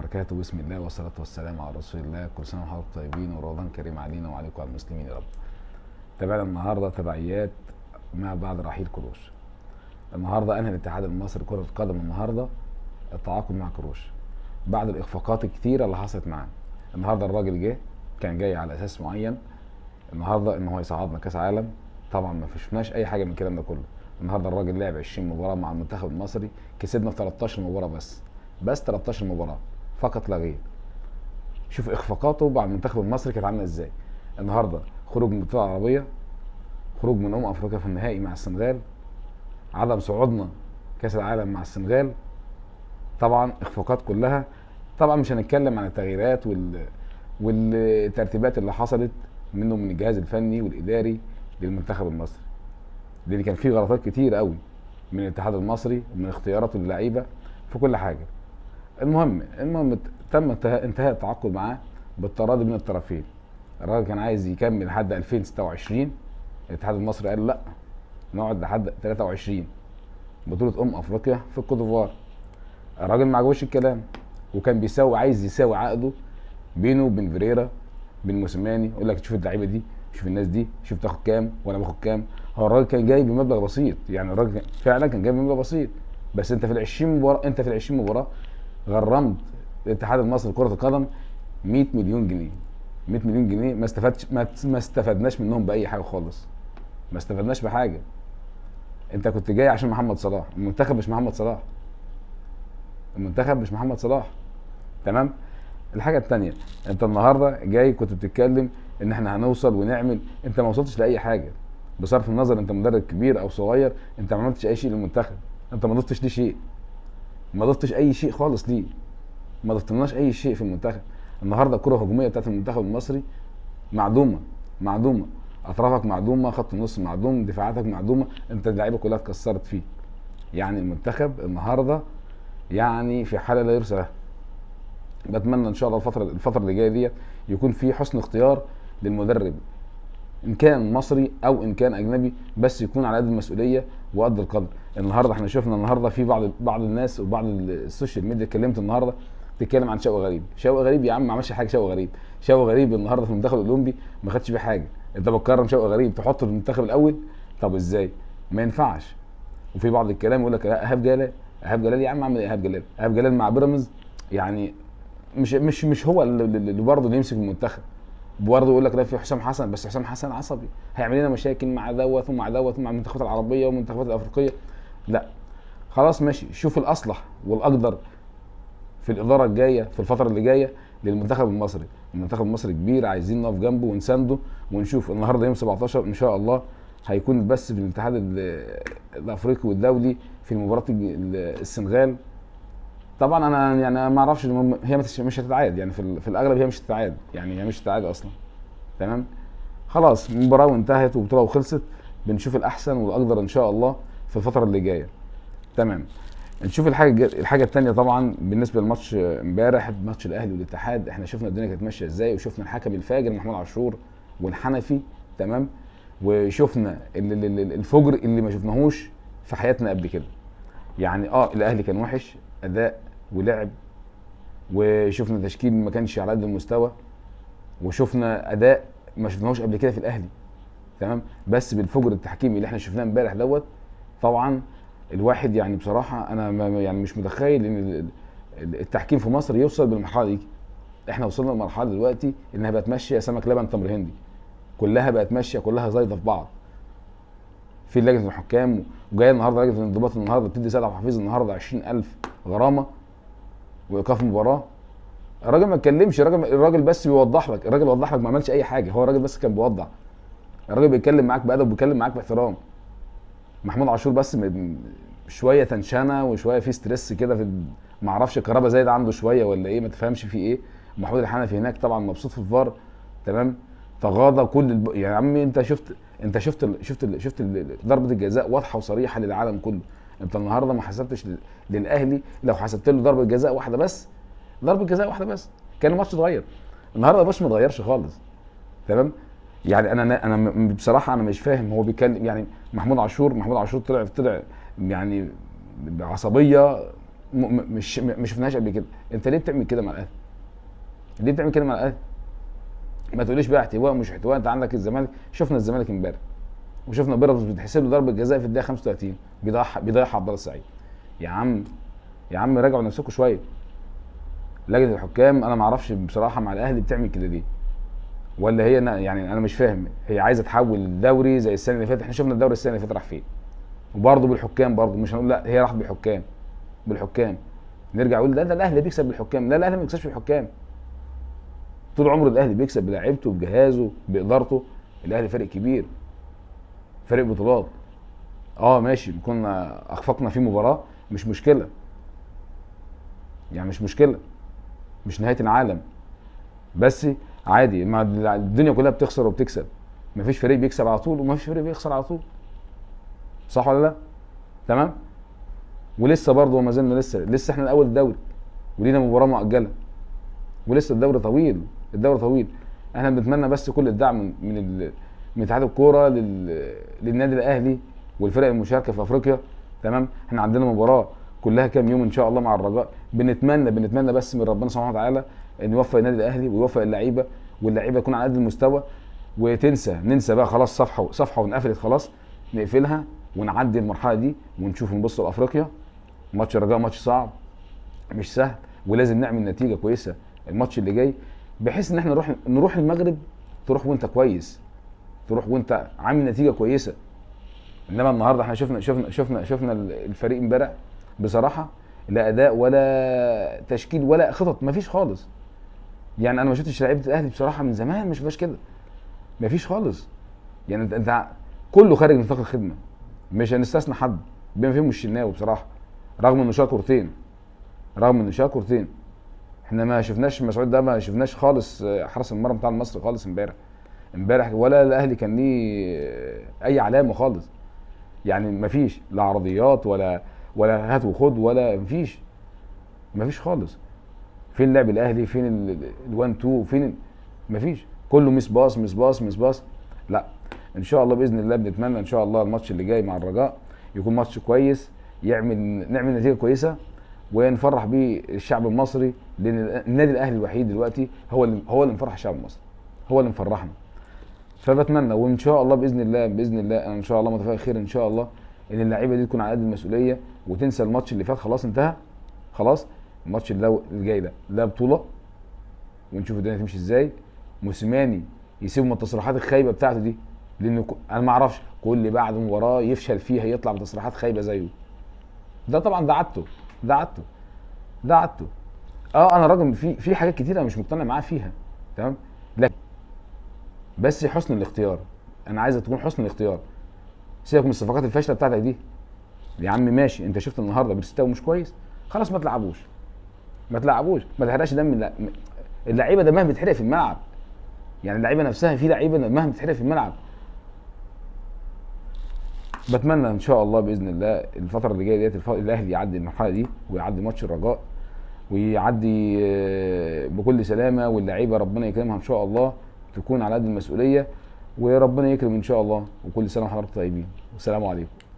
وبركاته بسم الله والصلاة والسلام على رسول الله كل سنة وحضراتكم طيبين ورمضان كريم علينا وعليكم وعلى المسلمين يا رب تابعنا النهاردة تبعيات ما بعد رحيل كروش النهاردة أنهى الاتحاد المصري كرة القدم النهاردة التعاقد مع كروش بعد الإخفاقات الكتيرة اللي حصلت معاه النهاردة الراجل جه كان جاي على أساس معين النهاردة إن هو يصعدنا كأس عالم طبعا ما فشناش أي حاجة من الكلام ده كله النهارده الراجل لعب 20 مباراه مع المنتخب المصري كسبنا في 13 مباراه بس بس 13 مباراه فقط لا غير شوف اخفاقاته مع المنتخب المصري كانت عامله ازاي النهارده خروج من البطوله العربيه خروج من امم افريقيا في النهائي مع السنغال عدم صعودنا كاس العالم مع السنغال طبعا اخفاقات كلها طبعا مش هنتكلم عن التغييرات وال والترتيبات اللي حصلت منه من الجهاز الفني والاداري للمنتخب المصري لان كان في غلطات كتير قوي من الاتحاد المصري ومن اختياراته للعيبه في كل حاجه المهم المهم تم انتهاء انتهاء التعاقد معاه بالتراضي من الطرفين الراجل كان عايز يكمل لحد 2026 الاتحاد المصري قال لا نقعد لحد 23 بطوله ام افريقيا في الكوت ديفوار الراجل ما عجبوش الكلام وكان بيساوي عايز يساوي عقده بينه وبين فيريرا بين موسيماني يقول لك شوف اللعيبه دي شوف الناس دي شوف تاخد كام وانا باخد كام هو الراجل كان جاي بمبلغ بسيط يعني الراجل كان فعلا كان جاي بمبلغ بسيط بس انت في ال 20 مباراه انت في ال 20 مباراه غرمت الاتحاد المصري لكره القدم 100 مليون جنيه 100 مليون جنيه ما استفدتش ما, ما استفدناش منهم باي حاجه خالص ما استفدناش بحاجه انت كنت جاي عشان محمد صلاح المنتخب مش محمد صلاح المنتخب مش محمد صلاح تمام الحاجه الثانيه انت النهارده جاي كنت بتتكلم ان احنا هنوصل ونعمل انت ما وصلتش لاي حاجه بصرف النظر انت مدرب كبير او صغير انت ما عملتش اي شيء للمنتخب انت ما ضفتش ليه شيء ما ضفتش اي شيء خالص ليه ما ضفتلناش اي شيء في المنتخب النهارده الكره الهجوميه بتاعت المنتخب المصري معدومه معدومه اطرافك معدومه خط النص معدوم دفاعاتك معدومه انت اللعيبه كلها اتكسرت فيه يعني المنتخب النهارده يعني في حاله لا يرثى لها بتمنى ان شاء الله الفتره الفتره اللي جايه ديت يكون في حسن اختيار للمدرب ان كان مصري او ان كان اجنبي بس يكون على قد المسؤوليه وقد القدر النهارده احنا شفنا النهارده في بعض بعض الناس وبعض السوشيال ميديا اتكلمت النهارده تتكلم عن شوقي غريب شوقي غريب يا عم ما عملش حاجه شوقي غريب شوقي غريب النهارده في المنتخب الاولمبي ما خدش بيه حاجه انت بتكرم شوقي غريب تحطه في المنتخب الاول طب ازاي ما ينفعش وفي بعض الكلام يقول لك لا ايهاب جلال ايهاب جلال يا عم اعمل ايهاب جلال ايهاب جلال مع بيراميدز يعني مش مش مش هو اللي, اللي برضه اللي يمسك المنتخب برضه يقول لك لا في حسام حسن بس حسام حسن عصبي هيعمل لنا مشاكل مع دوت ومع دوت ومع المنتخبات العربيه والمنتخبات الافريقيه لا خلاص ماشي شوف الاصلح والاقدر في الاداره الجايه في الفتره اللي جايه للمنتخب المصري المنتخب المصري كبير عايزين نقف جنبه ونسانده ونشوف النهارده يوم 17 ان شاء الله هيكون بس في الاتحاد الافريقي والدولي في مباراه السنغال طبعا انا يعني ما اعرفش هي مش هتتعاد يعني في, في الاغلب هي مش هتتعاد يعني هي مش هتتعاد اصلا تمام خلاص المباراه وانتهت والبطوله وخلصت بنشوف الاحسن والاقدر ان شاء الله في الفتره اللي جايه تمام نشوف الحاجه الحاجه الثانيه طبعا بالنسبه للماتش امبارح ماتش الاهلي والاتحاد احنا شفنا الدنيا كانت ماشيه ازاي وشفنا الحكم الفاجر محمود عاشور والحنفي تمام وشفنا الفجر اللي ما شفناهوش في حياتنا قبل كده يعني اه الاهلي كان وحش اداء ولعب وشفنا تشكيل ما كانش على قد المستوى وشفنا اداء ما شفناهوش قبل كده في الاهلي تمام بس بالفجر التحكيمي اللي احنا شفناه امبارح دوت طبعا الواحد يعني بصراحه انا ما يعني مش متخيل ان التحكيم في مصر يوصل بالمرحله دي احنا وصلنا لمرحله دلوقتي انها بقت ماشيه سمك لبن تمر هندي كلها بقت ماشيه كلها زايده في بعض في لجنه الحكام وجايه النهارده لجنه الانضباط النهارده بتدي سيد عبد الحفيظ النهارده 20000 غرامه وايقاف مباراه الراجل ما اتكلمش الراجل الراجل بس بيوضح لك الراجل وضح لك ما عملش اي حاجه هو الراجل بس كان بيوضح الراجل بيتكلم معاك بادب وبيتكلم معاك باحترام محمود عاشور بس شويه تنشنه وشويه في ستريس كده في ما اعرفش الكهرباء زايد عنده شويه ولا ايه ما تفهمش في ايه محمود الحنفي هناك طبعا مبسوط في الفار تمام تغاضى كل الب... يا عمي انت شفت انت شفت ال... شفت ال... شفت ال... ضربه الجزاء واضحه وصريحه للعالم كله انت النهارده ما حسبتش ل... للاهلي لو حسبت له ضربه جزاء واحده بس ضربه جزاء واحده بس كان الماتش اتغير النهارده الماتش ما اتغيرش خالص تمام يعني انا انا بصراحه انا مش فاهم هو بيتكلم يعني محمود عاشور محمود عاشور طلع طلع يعني بعصبيه م... م... مش م... ما شفناهاش قبل كده انت ليه بتعمل كده مع الاهلي ليه بتعمل كده مع الاهلي ما تقوليش بقى احتواء مش احتواء انت عندك الزمالك شفنا الزمالك امبارح وشفنا بيراميدز بتحسب له ضربه جزاء في الدقيقه 35 بيضيع بيضيعها عبد الله السعيد يا عم يا عم راجعوا نفسكم شويه لجنه الحكام انا ما اعرفش بصراحه مع الاهلي بتعمل كده ليه ولا هي أنا يعني انا مش فاهم هي عايزه تحول الدوري زي السنه اللي فاتت احنا شفنا الدوري السنه اللي فاتت راح فين وبرضه بالحكام برضه مش هنقول لا هي راحت بالحكام بالحكام نرجع نقول لا ده الاهلي بيكسب بالحكام لا الاهلي ما بيكسبش بالحكام طول عمره الاهلي بيكسب بلاعيبته بجهازه بادارته الاهلي فريق كبير فريق بطولات اه ماشي كنا اخفقنا في مباراه مش مشكله يعني مش مشكله مش نهايه العالم بس عادي ما الدنيا كلها بتخسر وبتكسب مفيش فريق بيكسب على طول ومفيش فريق بيخسر على طول صح ولا لا تمام ولسه برضه وما زلنا لسه لسه احنا الاول الدوري ولينا مباراه مؤجله ولسه الدوري طويل الدوري طويل احنا بنتمنى بس كل الدعم من من ال- من اتحاد الكوره لل... للنادي الاهلي والفرق المشاركه في افريقيا تمام احنا عندنا مباراه كلها كام يوم ان شاء الله مع الرجاء بنتمنى بنتمنى بس من ربنا سبحانه وتعالى ان يوفق النادي الاهلي ويوفق اللعيبه واللعيبه يكون على قد المستوى وتنسى ننسى بقى خلاص صفحه صفحه وانقفلت خلاص نقفلها ونعدي المرحله دي ونشوف نبص لافريقيا ماتش الرجاء ماتش صعب مش سهل ولازم نعمل نتيجه كويسه الماتش اللي جاي بحيث ان احنا نروح نروح المغرب تروح وانت كويس تروح وانت عامل نتيجه كويسه انما النهارده احنا شفنا شفنا شفنا شفنا الفريق امبارح بصراحه لا اداء ولا تشكيل ولا خطط مفيش خالص يعني انا ما شفتش لعيبه الاهلي بصراحه من زمان ما شفتهاش كده مفيش خالص يعني انت, انت كله خارج نطاق الخدمه مش هنستثنى حد بما فيهم الشناوي بصراحه رغم انه شال كورتين رغم انه شال كورتين احنا ما شفناش مسعود ده ما شفناش خالص آه، حرس المرمى بتاع المصري خالص امبارح امبارح ولا الاهلي كان ليه آه، اي علامه خالص يعني ما فيش لا عرضيات ولا ولا هات وخد ولا مفيش مفيش خالص فين لعب الاهلي فين ال- ال- الوان تو فين ال- مفيش كله مس باص مس باص مس باص لا ان شاء الله باذن الله بنتمنى ان شاء الله الماتش اللي جاي مع الرجاء يكون ماتش كويس يعمل نعمل نتيجه كويسه ونفرح بيه الشعب المصري لان النادي الاهلي الوحيد دلوقتي هو اللي هو اللي مفرح الشعب المصري هو اللي مفرحنا فبتمنى وان شاء الله باذن الله باذن الله انا ان شاء الله متفائل خير ان شاء الله ان اللعيبه دي تكون على قد المسؤوليه وتنسى الماتش اللي فات خلاص انتهى خلاص الماتش اللي اللي جاي ده ده بطوله ونشوف الدنيا تمشي ازاي موسيماني يسيب من التصريحات الخايبه بتاعته دي لان ك- انا ما اعرفش كل بعد مباراه يفشل فيها يطلع بتصريحات خايبه زيه ده طبعا ده عادته ده عادته ده عادته اه انا راجل في في حاجات كتيره أنا مش مقتنع معاه فيها تمام لكن بس حسن الاختيار انا عايزك تكون حسن الاختيار سيبك من الصفقات الفاشله بتاعتك دي يا عم ماشي انت شفت النهارده بيرستاو مش كويس خلاص ما تلعبوش ما تلعبوش ما تحرقش دم الل- اللعيبه دمها بيتحرق في الملعب يعني اللعيبه نفسها في لعيبه دمها بتتحرق في الملعب بتمنى ان شاء الله باذن الله الفتره اللي جايه ديت الف- الاهلي يعدي المرحله دي ويعدي ماتش الرجاء ويعدي آه، بكل سلامه واللعيبه ربنا يكرمها ان شاء الله تكون على قد المسؤوليه وربنا يكرم ان شاء الله وكل سنه وحضراتكم طيبين والسلام عليكم